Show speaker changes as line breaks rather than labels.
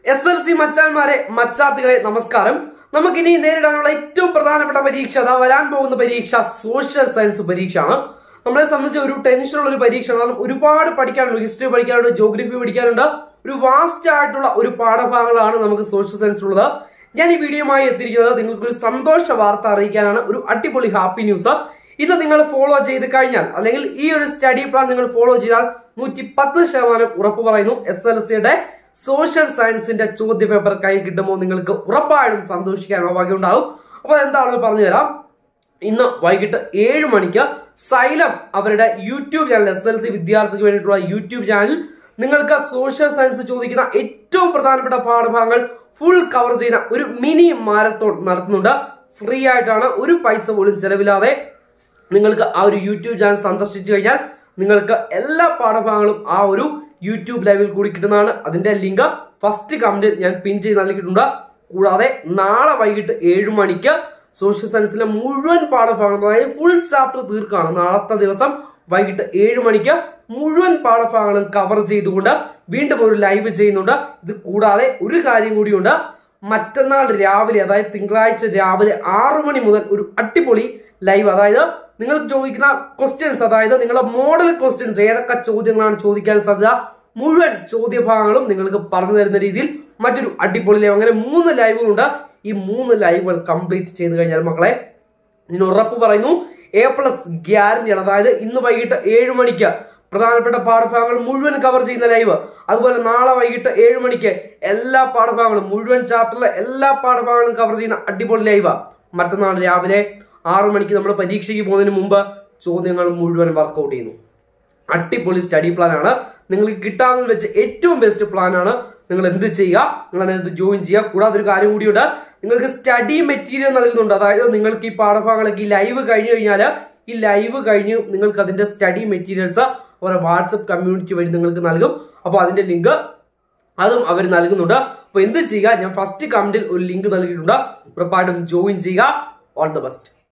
S L C മച്ചാന്മാരെ മച്ചാത്തുകളെ നമസ്കാരം നമുക്കിനി നേരിടാനുള്ള ഏറ്റവും പ്രധാനപ്പെട്ട പരീക്ഷ അതാ വരാൻ പോകുന്ന പരീക്ഷ സോഷ്യൽ സയൻസ് പരീക്ഷയാണ് നമ്മളെ സംബന്ധിച്ച് ഒരു ടെൻഷനുള്ള ഒരു പരീക്ഷ കാരണം ഒരുപാട് പഠിക്കാനുണ്ട് ഹിസ്റ്ററി പഠിക്കാനുണ്ട് ജോഗ്രഫി പഠിക്കാനുണ്ട് ഒരു വാസ്റ്റ് ആയിട്ടുള്ള ഒരു പാഠഭാഗങ്ങളാണ് നമുക്ക് സോഷ്യൽ സയൻസ് ഉള്ളത് ഞാൻ ഈ വീഡിയോയുമായി എത്തിയിരിക്കുന്നത് നിങ്ങൾക്ക് ഒരു സന്തോഷ വാർത്ത അറിയിക്കാനാണ് ഒരു അടിപൊളി ഹാപ്പി ന്യൂസ് ഇത് നിങ്ങൾ ഫോളോ ചെയ്ത് കഴിഞ്ഞാൽ അല്ലെങ്കിൽ ഈ ഒരു സ്റ്റഡി പ്ലാൻ നിങ്ങൾ ഫോളോ ചെയ്താൽ നൂറ്റി പത്ത് ശതമാനം ഉറപ്പ് പറയുന്നു എസ് എൽ സിയുടെ സോഷ്യൽ സയൻസിന്റെ ചോദ്യ പേപ്പർ കയ്യിൽ കിട്ടുമ്പോൾ നിങ്ങൾക്ക് ഉറപ്പായിട്ടും സന്തോഷിക്കാനുള്ള വകയുണ്ടാവും അപ്പോൾ എന്താണെന്ന് പറഞ്ഞു തരാം ഇന്ന് വൈകിട്ട് ഏഴ് മണിക്ക് സൈലം അവരുടെ YouTube channel S L C വിദ്യാർത്ഥിക്ക് വേണ്ടിയിട്ടുള്ള യൂട്യൂബ് ചാനൽ നിങ്ങൾക്ക് സോഷ്യൽ സയൻസ് ചോദിക്കുന്ന ഏറ്റവും പ്രധാനപ്പെട്ട പാഠഭാഗങ്ങൾ ഫുൾ കവർ ചെയ്യുന്ന ഒരു മിനി മാരത്തോൺ നടത്തുന്നുണ്ട് ഫ്രീ ആയിട്ടാണ് ഒരു പൈസ പോലും ചെലവില്ലാതെ നിങ്ങൾക്ക് ആ ഒരു യൂട്യൂബ് ചാനൽ സന്ദർശിച്ചു കഴിഞ്ഞാൽ നിങ്ങൾക്ക് എല്ലാ പാഠഭാഗങ്ങളും ആ ഒരു യൂട്യൂബ് ലൈവിൽ കൂടി കിട്ടുന്നതാണ് അതിന്റെ ലിങ്ക് ഫസ്റ്റ് കമന്റിൽ ഞാൻ പിൻ ചെയ്ത് നൽകിയിട്ടുണ്ട് കൂടാതെ നാളെ വൈകിട്ട് ഏഴ് മണിക്ക് സോഷ്യൽ സയൻസിലെ മുഴുവൻ പാഠഭാഗങ്ങൾ അതായത് ഫുൾ ചാപ്റ്റർ തീർക്കാണ് നാളത്തെ ദിവസം വൈകിട്ട് ഏഴ് മണിക്ക് മുഴുവൻ പാഠഭാഗങ്ങളും കവർ ചെയ്തുകൊണ്ട് വീണ്ടും ഒരു ലൈവ് ചെയ്യുന്നുണ്ട് ഇത് കൂടാതെ ഒരു കാര്യം കൂടിയുണ്ട് മറ്റന്നാൾ രാവിലെ അതായത് തിങ്കളാഴ്ച രാവിലെ ആറു മണി മുതൽ ഒരു അടിപൊളി ലൈവ് അതായത് നിങ്ങൾ ചോദിക്കുന്ന ക്വസ്റ്റ്യൻസ് അതായത് നിങ്ങളുടെ മോഡൽ ക്വസ്റ്റ്യൻസ് ഏതൊക്കെ ചോദ്യങ്ങളാണ് ചോദിക്കാൻ സാധ്യത മുഴുവൻ ചോദ്യഭാഗങ്ങളും നിങ്ങൾക്ക് പറഞ്ഞു തരുന്ന രീതിയിൽ മറ്റൊരു അടിപൊളി ലൈവ് അങ്ങനെ മൂന്ന് ലൈവുകളുണ്ട് ഈ മൂന്ന് ലൈവുകൾ കംപ്ലീറ്റ് ചെയ്ത് കഴിഞ്ഞാൽ മക്കളെ ഇതിന് ഉറപ്പ് പറയുന്നു എ പ്ലസ് ഗ്യാരണ്ടിയാണ് അതായത് ഇന്ന് വൈകിട്ട് ഏഴ് മണിക്ക് പ്രധാനപ്പെട്ട പാഠഭാഗങ്ങൾ മുഴുവൻ കവർ ചെയ്യുന്ന ലൈവ് അതുപോലെ നാളെ വൈകിട്ട് ഏഴ് മണിക്ക് എല്ലാ പാഠഭാഗങ്ങളും മുഴുവൻ ചാപ്റ്ററിലെ എല്ലാ പാഠഭാഗങ്ങളും കവർ ചെയ്യുന്ന അടിപൊളി ലൈവ് മറ്റന്നാൾ രാവിലെ ആറു മണിക്ക് നമ്മൾ പരീക്ഷയ്ക്ക് പോകുന്നതിന് മുമ്പ് ചോദ്യങ്ങൾ മുഴുവൻ വർക്കൗട്ട് ചെയ്യുന്നു അടിപൊളി സ്റ്റഡി പ്ലാൻ ആണ് നിങ്ങൾക്ക് കിട്ടാവുന്നതിൽ വെച്ച് ഏറ്റവും ബെസ്റ്റ് പ്ലാൻ ആണ് നിങ്ങൾ എന്ത് ചെയ്യുക നിങ്ങൾ അതിനകത്ത് ജോയിൻ ചെയ്യുക കൂടാതെ ഒരു കാര്യം കൂടിയുണ്ട് നിങ്ങൾക്ക് സ്റ്റഡി മെറ്റീരിയൽ നൽകുന്നുണ്ട് അതായത് നിങ്ങൾക്ക് ഈ പാഠഭാഗങ്ങളൊക്കെ ഈ ലൈവ് കഴിഞ്ഞു കഴിഞ്ഞാൽ ഈ ലൈവ് കഴിഞ്ഞ് നിങ്ങൾക്ക് അതിന്റെ സ്റ്റഡി മെറ്റീരിയൽസ് അവരുടെ വാട്സപ്പ് കമ്മ്യൂണിറ്റി വഴി നിങ്ങൾക്ക് നൽകും അപ്പോൾ അതിന്റെ ലിങ്ക് അതും അവർ നൽകുന്നുണ്ട് അപ്പോൾ എന്ത് ചെയ്യുക ഞാൻ ഫസ്റ്റ് കമന്റിൽ ഒരു ലിങ്ക് നൽകിയിട്ടുണ്ട് ഉറപ്പായിട്ടും ജോയിൻ ചെയ്യുക ഓൾ ദ ബെസ്റ്റ്